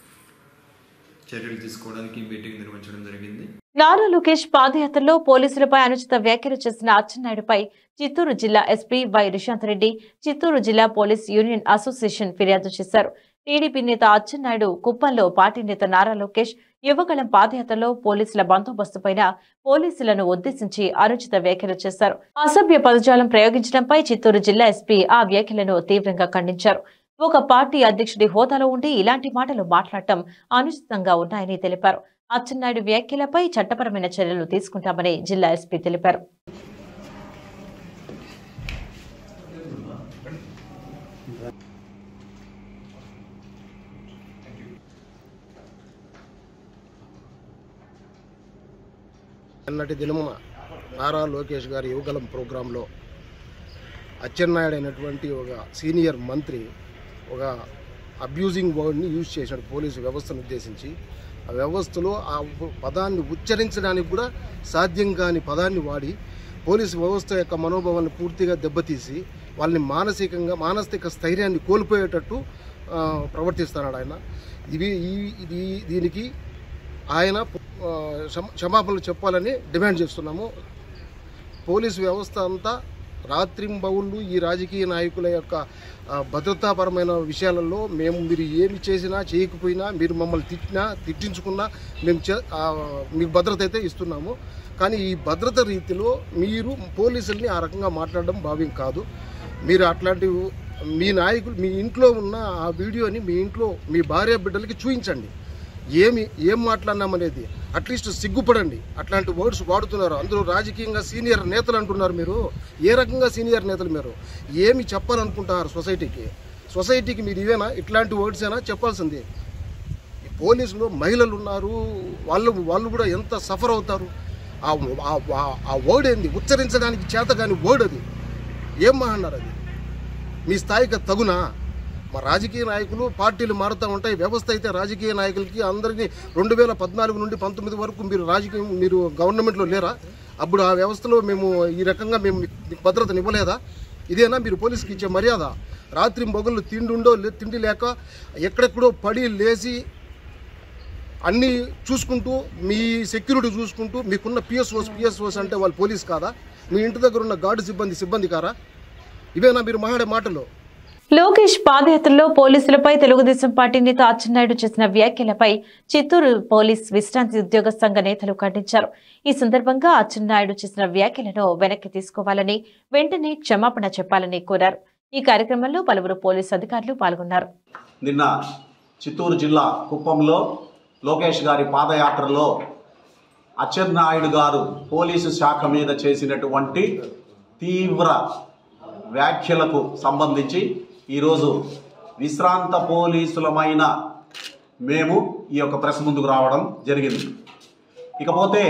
చర్యలు తీసుకోవడానికి ఈ మీటింగ్ నిర్వహించడం జరిగింది నారా లోకేష్ పాదయాత్రలో పోలీసులపై అనుచిత వ్యాఖ్యలు చేసిన అచ్చెన్నాయుడుపై చిత్తూరు జిల్లా ఎస్పీ వై రిషాంత్ రెడ్డి చిత్తూరు జిల్లా పోలీస్ యూనియన్ అసోసియేషన్ ఫిర్యాదు చేశారు టీడీపీ నేత అచ్చెన్నాయుడు కుప్పంలో పార్టీ నేత నారా లోకేష్ యువగళం పాదయాత్రలో పోలీసుల బందోబస్తుపైన పోలీసులను ఉద్దేశించి అనుచిత వ్యాఖ్యలు చేశారు అసభ్య పదజాలం ప్రయోగించడంపై చిత్తూరు జిల్లా ఎస్పీ ఆ వ్యాఖ్యలను తీవ్రంగా ఖండించారు ఒక పార్టీ అధ్యక్షుడి హోదాలో ఉండి ఇలాంటి మాటలు మాట్లాడటం అనుచితంగా ఉన్నాయని తెలిపారు అచ్చెన్నాయుడు వ్యాఖ్యలపై చట్టపరమైన చర్యలు తీసుకుంటామని జిల్లా ఎస్పీ తెలిపారు నిన్నటి దినమున నారా లోకేష్ గారి యువగలం ప్రోగ్రాంలో అచ్చెన్నాయుడు అయినటువంటి ఒక సీనియర్ మంత్రి ఒక అబ్యూజింగ్ వర్డ్ని యూజ్ చేశాడు పోలీసు వ్యవస్థను ఉద్దేశించి ఆ వ్యవస్థలో ఆ పదాన్ని ఉచ్చరించడానికి కూడా సాధ్యం కాని పదాన్ని వాడి పోలీసు వ్యవస్థ యొక్క మనోభావాన్ని పూర్తిగా దెబ్బతీసి వాళ్ళని మానసికంగా మానసిక స్థైర్యాన్ని కోల్పోయేటట్టు ఆ, ప్రవర్తిస్తున్నాడు ఆయన ఇవి ఈ- ఇది దీనికి ఆయన ఆ, క్షమ- క్షమాపణలు చెప్పాలని డిమాండ్ చేస్తున్నాము పోలీసు వ్యవస్థ అంతా రాత్రింబవుళ్ళు ఈ రాజకీయ నాయకుల యొక్క ఆ, భద్రతాపరమైన విషయాలలో మేము మీరు ఏమి చేసినా చేయకపోయినా మీరు మమ్మల్ని తిట్టినా తిట్టించుకున్నా మేము చే- ఆ, మీకు భద్రత అయితే ఇస్తున్నాము కానీ ఈ భద్రత రీతిలో మీరు పోలీసుల్ని ఆ రకంగా మాట్లాడడం భావ్యం కాదు మీరు అట్లాంటి మీ నాయకులు మీ ఇంట్లో ఉన్న ఆ వీడియోని మీ ఇంట్లో మీ భార్య బిడ్డలకి చూపించండి ఏమి ఏం మాట్లాడినామనేది అట్లీస్ట్ సిగ్గుపడండి అట్లాంటి వర్డ్స్ వాడుతున్నారు అందులో రాజకీయంగా సీనియర్ నేతలు అంటున్నారు మీరు ఏ రకంగా సీనియర్ నేతలు మీరు ఏమి చెప్పాలనుకుంటున్నారు సొసైటీకి సొసైటీకి మీరు ఇవేనా ఇట్లాంటి వర్డ్స్ అయినా చెప్పాల్సింది ఈ పోలీసులు మహిళలు ఉన్నారు వాళ్ళు వాళ్ళు కూడా ఎంత సఫర్ అవుతారు ఆ ఆ- ఆ- ఆ వర్డ్ ఏంది ఉచ్చరించడానికి చేత కాని వర్డ్ అది ఏం అన్నారు అది మీ స్థాయికి అది తగునా మా రాజకీయ నాయకులు పార్టీలు మారుతూ ఉంటాయి వ్యవస్థ అయితే రాజకీయ నాయకులకి అందరినీ రెండు వేల పద్నాలుగు నుండి పంతొమ్మిది వరకు మీరు రాజకీయం మీరు గవర్నమెంట్లో లేరా అప్పుడు ఆ వ్యవస్థలో మేము ఈ రకంగా మేము మీకు భద్రతను ఇవ్వలేదా ఇదేనా మీరు పోలీసుకి ఇచ్చే మర్యాద రాత్రి మొగళ్ళు తిండి ఉండో లే- తిండి లేక ఎక్కడెక్కడో పడి లేచి అన్నీ చూసుకుంటూ మీ సెక్యూరిటీ చూసుకుంటూ మీకున్న పిఎస్ఓస్ పిఎస్ఓస్ అంటే వాళ్ళు పోలీస్ కాదా మీ ఇంటి దగ్గర ఉన్న గార్డు సిబ్బంది సిబ్బంది కారా ఇవేనా మీరు మాట్లాడే మాటలు లోకేష్ పాదయాత్రలో పోలీసులపై తెలుగుదేశం పార్టీ నేత అచ్చెన్నాయుడు చేసిన వ్యాఖ్యలపై చిత్తూరు పోలీస్ విశ్రాంతి ఉద్యోగ సంఘ నేతలు ఖండించారు ఈ సందర్భంగా అచ్చెన్నాయుడు చేసిన వ్యాఖ్యలను వెనక్కి తీసుకోవాలని వెంటనే క్షమాపణ చెప్పాలని కోరారు ఈ కార్యక్రమంలో పలువురు పోలీసు అధికారులు పాల్గొన్నారు నిన్న చిత్తూరు జిల్లా కుప్పంలో లోకేష్ గారి పాదయాత్రలో అచ్చెన్నాయుడు గారు పోలీసు శాఖ మీద చేసినటువంటి తీవ్ర వ్యాఖ్యలకు సంబంధించి ఈరోజు విశ్రాంత పోలీసులమైన మేము ఈ యొక్క ప్రెస్ ముందుకు రావడం జరిగింది ఇకపోతే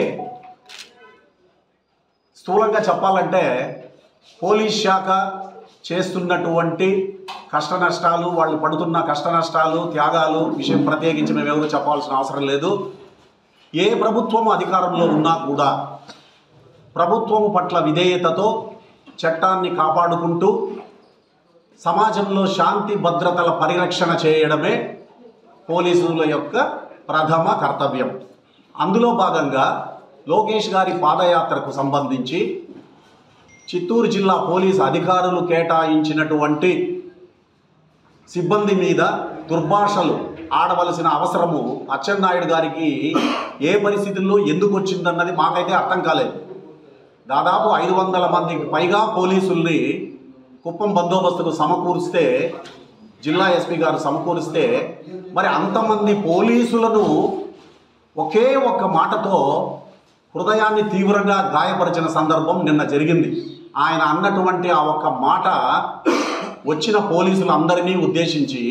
స్థూలంగా చెప్పాలంటే పోలీస్ శాఖ చేస్తున్నటువంటి కష్ట నష్టాలు వాళ్ళు పడుతున్న కష్ట నష్టాలు త్యాగాలు విషయం ప్రత్యేకించి మేము ఎవరు చెప్పాల్సిన అవసరం లేదు ఏ ప్రభుత్వం అధికారంలో ఉన్నా కూడా ప్రభుత్వం పట్ల విధేయతతో చట్టాన్ని కాపాడుకుంటూ సమాజంలో శాంతి భద్రతల పరిరక్షణ చేయడమే పోలీసుల యొక్క ప్రథమ కర్తవ్యం అందులో భాగంగా లోకేష్ గారి పాదయాత్రకు సంబంధించి చిత్తూరు జిల్లా పోలీసు అధికారులు కేటాయించినటువంటి సిబ్బంది మీద దుర్భాషలు ఆడవలసిన అవసరము అచ్చెన్నాయుడు గారికి ఏ పరిస్థితుల్లో ఎందుకు వచ్చిందన్నది మాకైతే అర్థం కాలేదు దాదాపు ఐదు వందల మందికి పైగా పోలీసుల్ని కుప్పం బందోబస్తుకు సమకూరిస్తే జిల్లా ఎస్పీ గారు సమకూరిస్తే మరి అంతమంది పోలీసులను ఒకే ఒక్క మాటతో హృదయాన్ని తీవ్రంగా గాయపరిచిన సందర్భం నిన్న జరిగింది ఆయన అన్నటువంటి ఆ ఒక్క మాట వచ్చిన పోలీసులందరినీ ఉద్దేశించి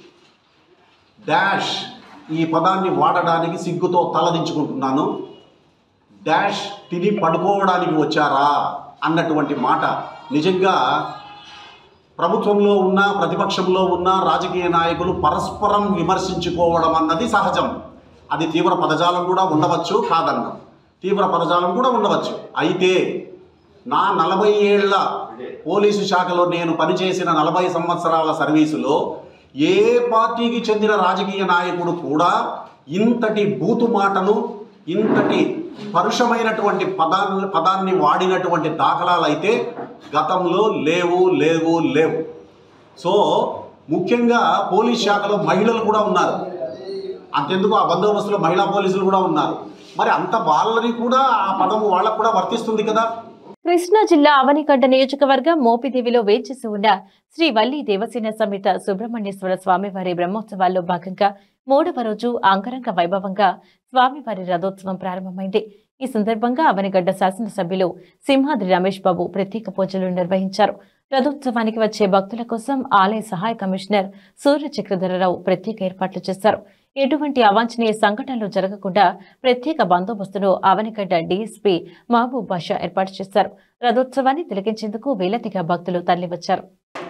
డాష్ ఈ పదాన్ని వాడడానికి సిగ్గుతో తలదించుకుంటున్నాను డాష్ తిని పడుకోవడానికి వచ్చారా అన్నటువంటి మాట నిజంగా ప్రభుత్వంలో ఉన్న ప్రతిపక్షంలో ఉన్న రాజకీయ నాయకులు పరస్పరం విమర్శించుకోవడం అన్నది సహజం అది తీవ్ర పదజాలం కూడా ఉండవచ్చు కాదన్న తీవ్ర పదజాలం కూడా ఉండవచ్చు అయితే నా నలభై ఏళ్ల పోలీసు శాఖలో నేను పనిచేసిన నలభై సంవత్సరాల సర్వీసులో ఏ పార్టీకి చెందిన రాజకీయ నాయకుడు కూడా ఇంతటి బూతు మాటను ఇంతటి పరుషమైనటువంటి పదాన్ని పదాన్ని వాడినటువంటి దాఖలాలు అయితే గతంలో లేవు లేవు లేవు సో ముఖ్యంగా పోలీస్ శాఖలో మహిళలు కూడా ఉన్నారు అంతెందుకు ఆ బందోబస్తులో మహిళా పోలీసులు కూడా ఉన్నారు మరి అంత వాళ్ళని కూడా ఆ పదము వాళ్ళకు కూడా వర్తిస్తుంది కదా కృష్ణా జిల్లా అవనిగడ్డ నియోజకవర్గం మోపిదేవిలో వేంచేసి ఉన్న శ్రీ వల్లి దేవసేన సమేత సుబ్రహ్మణ్యేశ్వర స్వామివారి బ్రహ్మోత్సవాల్లో భాగంగా మూడవ రోజు అంగరంగ వైభవంగా స్వామివారి రథోత్సవం ప్రారంభమైంది ఈ సందర్భంగా అవనిగడ్డ శాసనసభ్యులు సింహాద్రి రమేష్ బాబు ప్రత్యేక పూజలు నిర్వహించారు రథోత్సవానికి వచ్చే భక్తుల కోసం ఆలయ సహాయ కమిషనర్ సూర్య చక్రధరరావు ప్రత్యేక ఏర్పాట్లు చేశారు ఎటువంటి అవాంఛనీయ సంఘటనలు జరగకుండా ప్రత్యేక బందోబస్తును అవనిగడ్డ డీఎస్పీ మహబూబ్ బాషా ఏర్పాటు చేశారు రథోత్సవాన్ని తిలకించేందుకు వేలతిగా భక్తులు తరలివచ్చారు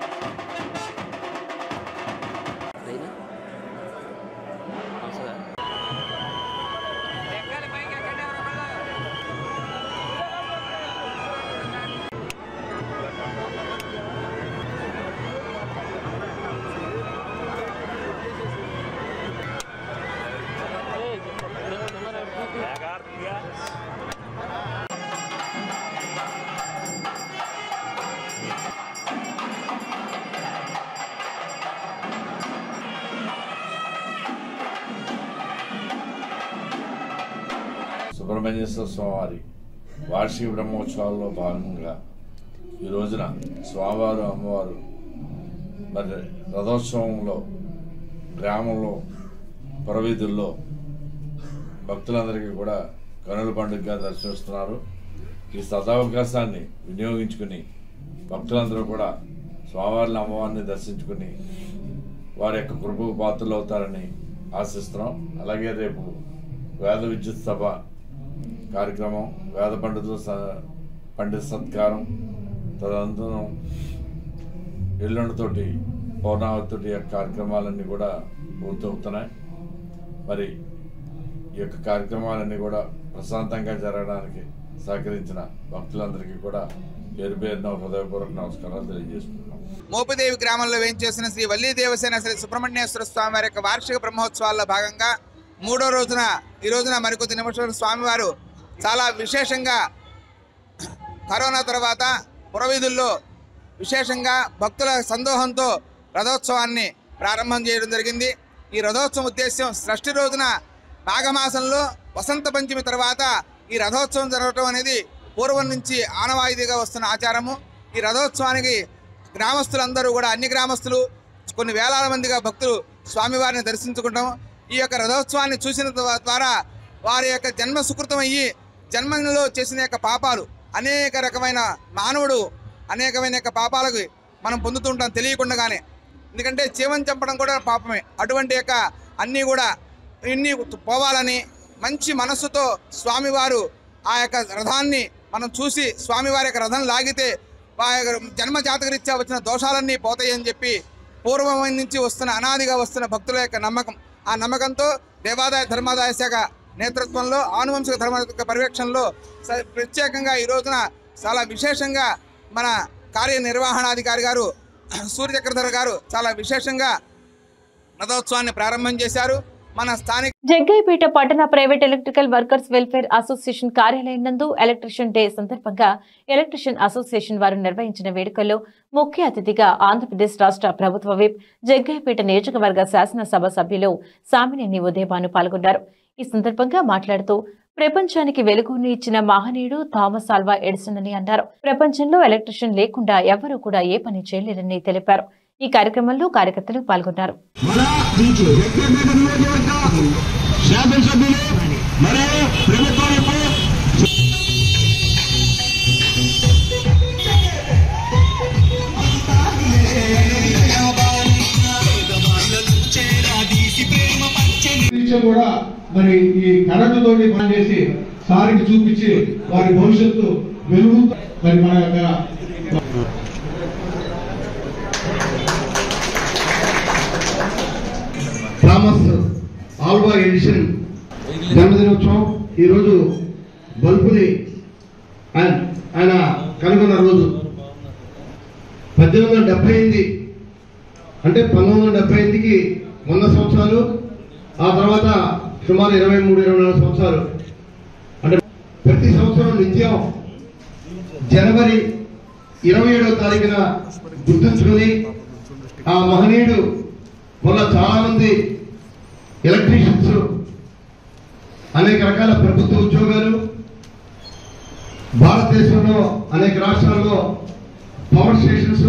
సుబ్రహ్మణ్యేశ్వర స్వామివారి వార్షిక బ్రహ్మోత్సవాల్లో భాగంగా ఈ రోజున స్వామివారు అమ్మవారు మరి రథోత్సవంలో గ్రామంలో పురవీధుల్లో భక్తులందరికీ కూడా కనుల పండుగగా దర్శిస్తున్నారు ఈ సదావకాశాన్ని వినియోగించుకుని భక్తులందరూ కూడా స్వామివారిని అమ్మవారిని దర్శించుకుని వారి యొక్క కృపకు పాత్రలు అవుతారని ఆశిస్తున్నాం అలాగే రేపు వేద విద్యుత్ సభ కార్యక్రమం వేద పండితుల స- పండిత సత్కారం తదనంతరం ఎల్లుండితోటి పౌర్ణావతితోటి యొక్క కార్యక్రమాలన్నీ కూడా పూర్తవుతున్నాయి మరి ఈ యొక్క కార్యక్రమాలన్నీ కూడా ప్రశాంతంగా జరగడానికి సహకరించిన భక్తులందరికీ కూడా పేరు పేరున హృదయపూర్వక నమస్కారాలు తెలియజేస్తున్నాం మోపిదేవి గ్రామంలో వేయించేసిన శ్రీ వల్లీ దేవసేన శ్రీ సుబ్రహ్మణ్యేశ్వర స్వామి వారి యొక్క వార్షిక బ్రహ్మోత్సవాల్లో భాగంగా మూడో రోజున ఈ రోజున మరికొద్ది నిమిషాలు స్వామివారు చాలా విశేషంగా కరోనా తర్వాత పురవీధుల్లో విశేషంగా భక్తుల సందోహంతో రథోత్సవాన్ని ప్రారంభం చేయడం జరిగింది ఈ రథోత్సవం ఉద్దేశ్యం షష్ఠి రోజున మాఘమాసంలో వసంత పంచమి తర్వాత ఈ రథోత్సవం జరగటం అనేది పూర్వం నుంచి ఆనవాయితీగా వస్తున్న ఆచారము ఈ రథోత్సవానికి గ్రామస్తులందరూ కూడా అన్ని గ్రామస్తులు కొన్ని వేలాది మందిగా భక్తులు స్వామివారిని దర్శించుకుంటాం ఈ యొక్క రథోత్సవాన్ని చూసిన ద్వా- ద్వారా వారి యొక్క జన్మ సుకృతం అయ్యి జన్మలో చేసిన యొక్క పాపాలు అనేక రకమైన మానవుడు అనేకమైన యొక్క పాపాలకు మనం పొందుతుంటాం తెలియకుండానే ఎందుకంటే జీవం చంపడం కూడా పాపమే అటువంటి యొక్క అన్నీ కూడా ఇన్ని పోవాలని మంచి మనస్సుతో స్వామివారు ఆ యొక్క రథాన్ని మనం చూసి స్వామివారి యొక్క రథం లాగితే ఆ యొక్క జన్మ జాతకరీత్యా వచ్చిన దోషాలన్నీ పోతాయని చెప్పి పూర్వం నుంచి వస్తున్న అనాదిగా వస్తున్న భక్తుల యొక్క నమ్మకం ఆ నమ్మకంతో దేవాదాయ ధర్మాదాయ శాఖ నేతృత్వంలో ఆనువంశిక ధర్మ పర్యవేక్షణలో స- ప్రత్యేకంగా ఈ రోజున చాలా విశేషంగా మన కార్యనిర్వహణాధికారి గారు సూర్యచక్రధర్ గారు చాలా విశేషంగా రథోత్సవాన్ని ప్రారంభం చేశారు మన స్థానిక జగ్గైపేట పట్టణ private electrical workers welfare association కార్యాలయం నందు ఎలక్ట్రిషియన్ డే సందర్భంగా ఎలక్ట్రిషియన్ అసోసియేషన్ వారు నిర్వహించిన వేడుకల్లో ముఖ్య అతిథిగా ఆంధ్రప్రదేశ్ రాష్ట్ర ప్రభుత్వ విప్ జగ్గైపేట నియోజకవర్గ శాసనసభ సభ్యులు సామినేని ఉదయభాను పాల్గొన్నారు ఈ సందర్భంగా మాట్లాడుతూ ప్రపంచానికి వెలుగుని ఇచ్చిన మహనీయుడు థామస్ ఆల్వా ఎడిసన్ అని అన్నారు ప్రపంచంలో ఎలక్ట్రిషియన్ లేకుండా ఎవరూ కూడా ఏ పని చేయలేరని తెలిపారు ఈ కార్యక్రమంలో కార్యకర్తలు పాల్గొన్నారు శాసనసభ్యులు మరియు ప్రభుత్వం యొక్క టీచర్ కూడా మరి ఈ కరెంటు తోటి పనిచేసి సారికి చూపించి వారి భవిష్యత్తు వెలుగు మరి మన యొక్క థామస్ ఆల్వా ఎడిషన్ జన్మదినోత్సవం ఈరోజు బల్బుని ఆయన ఆయన కనుగొన్న రోజు పద్దెనిమిది వందల డెబ్బై ఎనిమిది అంటే పంతొమ్మిది వందల డెబ్బై ఎనిమిదికి వంద సంవత్సరాలు ఆ తర్వాత సుమారు ఇరవై మూడు ఇరవై నాలుగు సంవత్సరాలు అంటే ప్రతి సంవత్సరం నిత్యం జనవరి ఇరవై ఏడవ తారీఖున గుర్తుంచుకొని ఆ మహనీయుడు వల్ల చాలా మంది ఎలక్ట్రీషియన్స్ అనేక రకాల ప్రభుత్వ ఉద్యోగాలు భారతదేశంలో అనేక రాష్ట్రాల్లో పవర్ స్టేషన్స్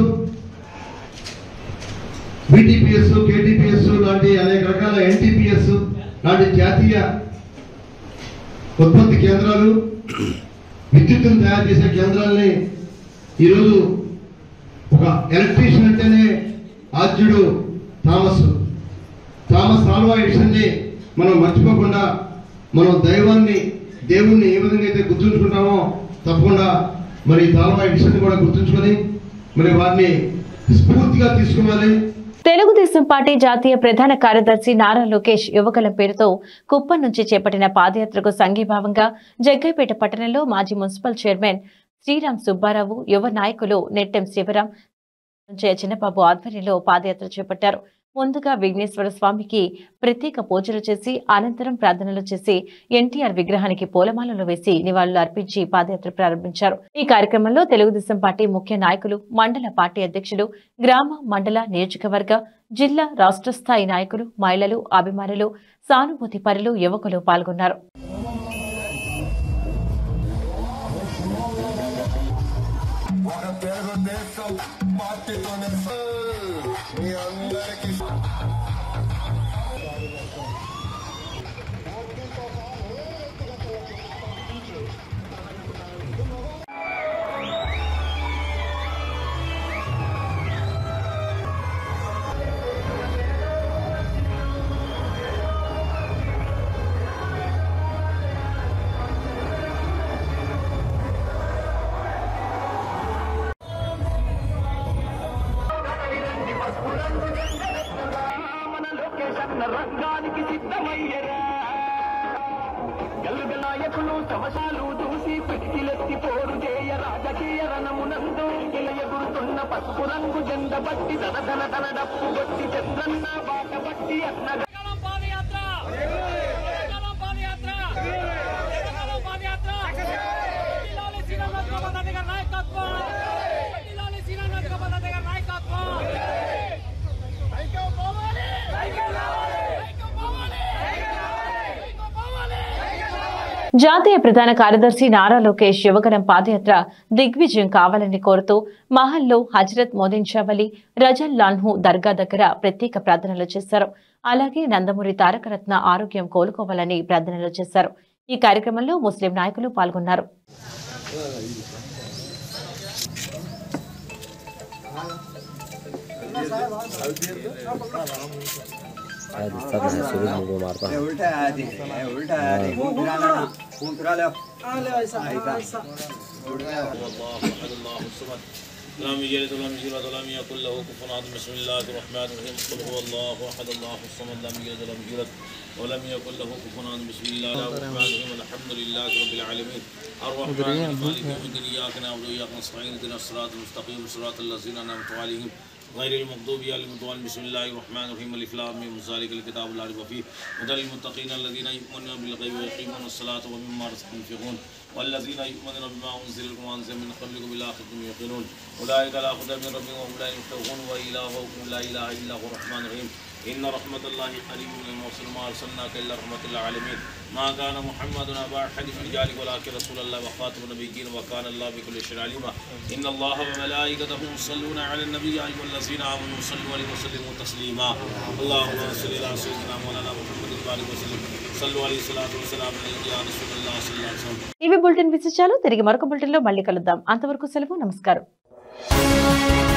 బీటీపీఎస్ కేటీపీఎస్ లాంటి అనేక రకాల ఎన్టీపీఎస్ లాంటి జాతీయ ఉత్పత్తి కేంద్రాలు విద్యుత్తును తయారు చేసే కేంద్రాలని ఈరోజు ఒక ఎలక్ట్రీషియన్ అంటేనే ఆద్యుడు థామస్ థామస్ ఆల్వా ఎడిసన్ని మనం మర్చిపోకుండా మనం దైవాన్ని దేవుణ్ణి ఏ విధంగా అయితే గుర్తుంచుకుంటామో తప్పకుండా మరి తాల్వా ఎడిసన్ని కూడా గుర్తుంచుకొని మరి వారిని స్ఫూర్తిగా తీసుకోవాలి తెలుగుదేశం పార్టీ జాతీయ ప్రధాన కార్యదర్శి నారా లోకేష్ యువకుల పేరుతో కుప్పం నుంచి చేపట్టిన పాదయాత్రకు సంఘీభావంగా జగ్గైపేట పట్టణంలో మాజీ మున్సిపల్ చైర్మన్ శ్రీరామ్ సుబ్బారావు యువ నాయకులు నెట్టెం శివరాం జయ చిన్నబాబు ఆధ్వర్యంలో పాదయాత్ర చేపట్టారు ముందుగా విఘ్నేశ్వర స్వామికి ప్రత్యేక పూజలు చేసి అనంతరం ప్రార్థనలు చేసి ఎన్టీఆర్ విగ్రహానికి పూలమాలలు వేసి నివాళులు అర్పించి పాదయాత్ర ప్రారంభించారు ఈ కార్యక్రమంలో తెలుగుదేశం పార్టీ ముఖ్య నాయకులు మండల పార్టీ అధ్యక్షులు గ్రామ మండల నియోజకవర్గ జిల్లా రాష్ట్ర స్థాయి నాయకులు మహిళలు అభిమానులు సానుభూతి పరులు యువకులు పాల్గొన్నారు రంగానికి సిద్ధమయ్యరా గల్లుగ నాయకులు సమశాలు చూసి పిటికిలెత్తి పోరు చేయ రాజకీయ రణమునందు ఇలా ఎగురుతున్న పసుపు రంగు జెండ బట్టి ధన ధన ధన డప్పు బట్టి చంద్రన్న బాట బట్టి అన్న జాతీయ ప్రధాన కార్యదర్శి నారా లోకేష్ యువగణం పాదయాత్ర దిగ్విజయం కావాలని కోరుతూ మహల్లో హజరత్ మోదిన్షావలి రజల్ లాన్హు దర్గా దగ్గర ప్రత్యేక ప్రార్థనలు చేశారు అలాగే నందమూరి తారకరత్న ఆరోగ్యం కోలుకోవాలని ప్రార్థనలు చేశారు ఈ కార్యక్రమంలో ముస్లిం నాయకులు పాల్గొన్నారు उल्टा है आदि है उल्टा है आदि घूम फिरा लेना घूम फिरा ले ऐसा لم يلد ولم يولد ولم يكن له كفوا احد بسم الله الرحمن الرحيم قل هو الله احد الله الصمد لم يلد ولم يولد ولم يكن له كفوا احد بسم الله الرحمن الرحيم الحمد لله رب العالمين الرحمن الرحيم مالك يوم الدين اياك نعبد واياك نستعين اهدنا الصراط المستقيم صراط الذين انعمت عليهم غير المغضوب عليهم ولا الضالين بسم الله الرحمن الرحيم الف لام ميم ذلك الكتاب لا ريب فيه هدى للمتقين الذين يؤمنون بالغيب ويقيمون الصلاة ومما رزقهم ينفقون والذين يؤمنون بما انزل لكم وانزل من قبلكم بالاخره هم يوقنون اولئك على هدى من ربهم واولئك يفتقون والهكم لا اله الا هو الرحمن الرحيم ان رحمه الله قريب من المحسن ما ارسلناك الا رحمه للعالمين ما كان محمد ابا احد من رجالك ولكن رسول الله وخاتم النبيين وكان الله بكل شيء عليما ان الله وملائكته يصلون على النبي يا ايها الذين امنوا صلوا عليه وسلموا تسليما اللهم صل على سيدنا مولانا محمد وعلى وسلم صلوا عليه الصلاه والسلام يا رسول الله صلى الله عليه وسلم ఇవి బులెటిన్ విశేషాలు తిరిగి మరొక బులెటిన్ లో మళ్ళీ కలుద్దాం అంతవరకు సెలవు నమస్కారం